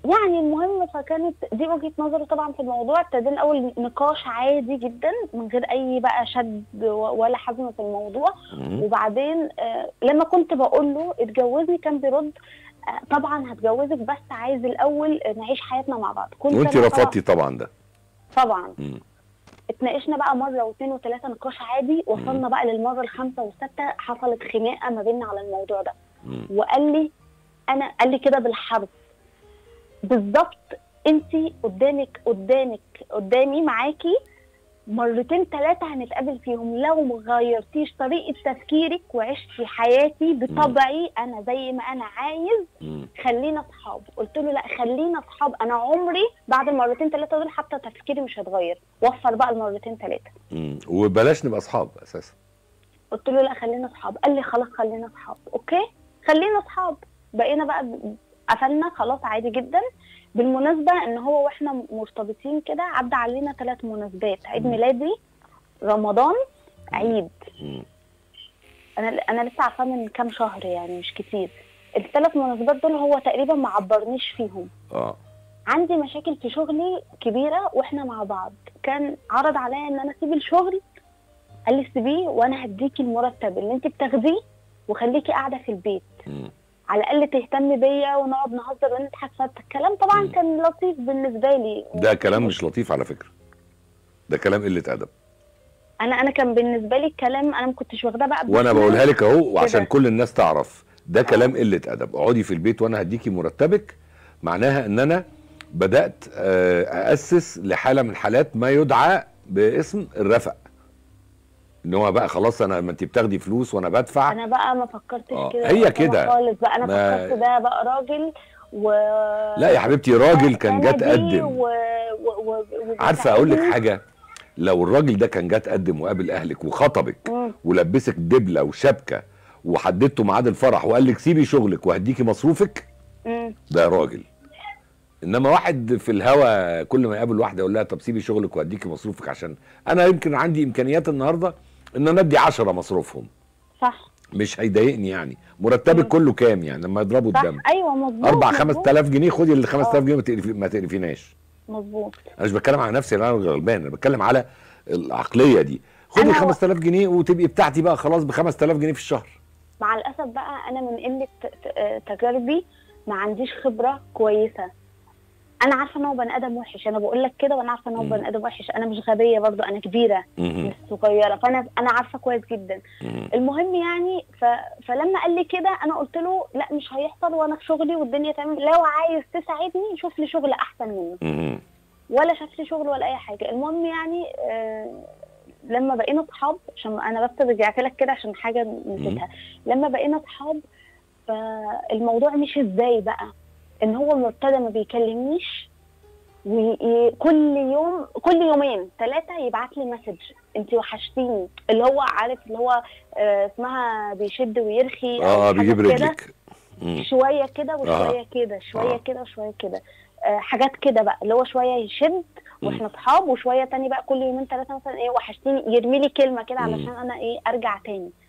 يعني المهم فكانت دي وجهه نظري طبعا في الموضوع ابتدينا اول نقاش عادي جدا من غير اي بقى شد و- ولا حزم في الموضوع مم. وبعدين آه، لما كنت بقول له اتجوزني كان بيرد آه، طبعا هتجوزك بس عايز الاول آه، نعيش حياتنا مع بعض كنت وانت أنا طبعا- رفضتي طبعا ده طبعا مم. اتناقشنا بقى مره واثنين وثلاثه نقاش عادي وصلنا بقى للمره الخامسه والسادسه حصلت خناقه ما بيننا على الموضوع ده مم. وقال لي انا قال لي كده بالحرف بالظبط انت قدامك قدامك قدامي معاكي مرتين ثلاثة هنتقابل فيهم لو ما غيرتيش طريقة تفكيرك وعشتي حياتي بطبعي أنا زي ما أنا عايز مم. خلينا أصحاب قلت له لا خلينا أصحاب أنا عمري بعد المرتين ثلاثة دول حتى تفكيري مش هيتغير وفر بقى المرتين ثلاثة مم. وبلاش نبقى اصحاب اساسا قلت له لا خلينا اصحاب قال لي خلاص خلينا اصحاب اوكي خلينا اصحاب بقينا بقى ب- قفلنا خلاص عادي جدا بالمناسبه ان هو واحنا مرتبطين كده عدى علينا ثلاث مناسبات عيد مم. ميلادي رمضان عيد مم. انا انا لسه عارفاه من كام شهر يعني مش كتير الثلاث مناسبات دول هو تقريبا ما عبرنيش فيهم اه عندي مشاكل في شغلي كبيره واحنا مع بعض كان عرض عليا ان انا اسيب الشغل قال لي سيبيه وانا هديكي المرتب اللي انت بتاخديه وخليكي قاعده في البيت مم. على الاقل تهتمي بيا ونقعد نهزر ونضحك فالكلام طبعا مم. كان لطيف بالنسبه لي ده كلام مش لطيف على فكره ده كلام قله ادب انا انا كان بالنسبه لي الكلام انا ما كنتش واخداه بقى وانا بمعنى- بقولها لك اهو وعشان كده. كل الناس تعرف ده كلام قله ادب اقعدي في البيت وانا هديكي مرتبك معناها ان انا بدات آه، اسس لحاله من حالات ما يدعى باسم الرفق ان هو بقى خلاص انا ما انت بتاخدي فلوس وانا بدفع انا بقى ما فكرتش آه، كده هي وقتها كده. خالص بقى انا ما- فكرت ده بقى راجل و لا يا حبيبتي راجل كان جه سندي تقدم و... و... و... عارفه اقول لك وبيساعدني. حاجه لو الراجل ده كان جه تقدم وقابل اهلك وخطبك مم. ولبسك دبله وشبكه وحددتوا ميعاد الفرح وقال لك سيبي شغلك وهديكي مصروفك مم. ده راجل انما واحد في الهوا كل ما يقابل واحده يقول لها طب سيبي شغلك واديكي مصروفك عشان انا يمكن عندي امكانيات النهارده ان انا ادي 10 مصروفهم صح مش هيضايقني يعني مرتبك مم. كله كام يعني لما يضربوا صح الدم ايوه مظبوط 4 مظبوط. 5000 جنيه خدي ال 5000 آه. جنيه ما تقرفي- ما تقرفيناش مظبوط انا مش بتكلم على نفسي انا غلبان انا بتكلم على العقليه دي خدي أنا- 5000 جنيه وتبقي بتاعتي بقى خلاص ب 5000 جنيه في الشهر مع الاسف بقى انا من قله ت- ت- تجاربي ما عنديش خبره كويسه انا عارفه ان هو بني ادم وحش انا بقول لك كده وانا عارفه ان هو مم. بني ادم وحش انا مش غبيه برضو انا كبيره مهم. مش صغيره فانا انا عارفه كويس جدا مهم. المهم يعني ف... فلما قال لي كده انا قلت له لا مش هيحصل وانا في شغلي والدنيا تمام لو عايز تساعدني شوف لي شغل احسن منه مهم. ولا شاف لي شغل ولا اي حاجه المهم يعني آه لما بقينا اصحاب عشان انا بس رجعت لك كده عشان حاجه نسيتها لما بقينا اصحاب فالموضوع مش ازاي بقى ان هو ابتدى ما بيكلمنيش وكل يوم كل يومين ثلاثه يبعت لي مسج انت وحشتيني اللي هو عارف اللي هو آه اسمها بيشد ويرخي أو اه حاجة بيجيب كده. رجلك مم. شويه كده وشويه آه. كده شويه آه. كده وشويه كده آه حاجات كده بقى اللي هو شويه يشد واحنا اصحاب وشويه تاني بقى كل يومين ثلاثه مثلا ايه وحشتيني يرمي لي كلمه كده مم. علشان انا ايه ارجع تاني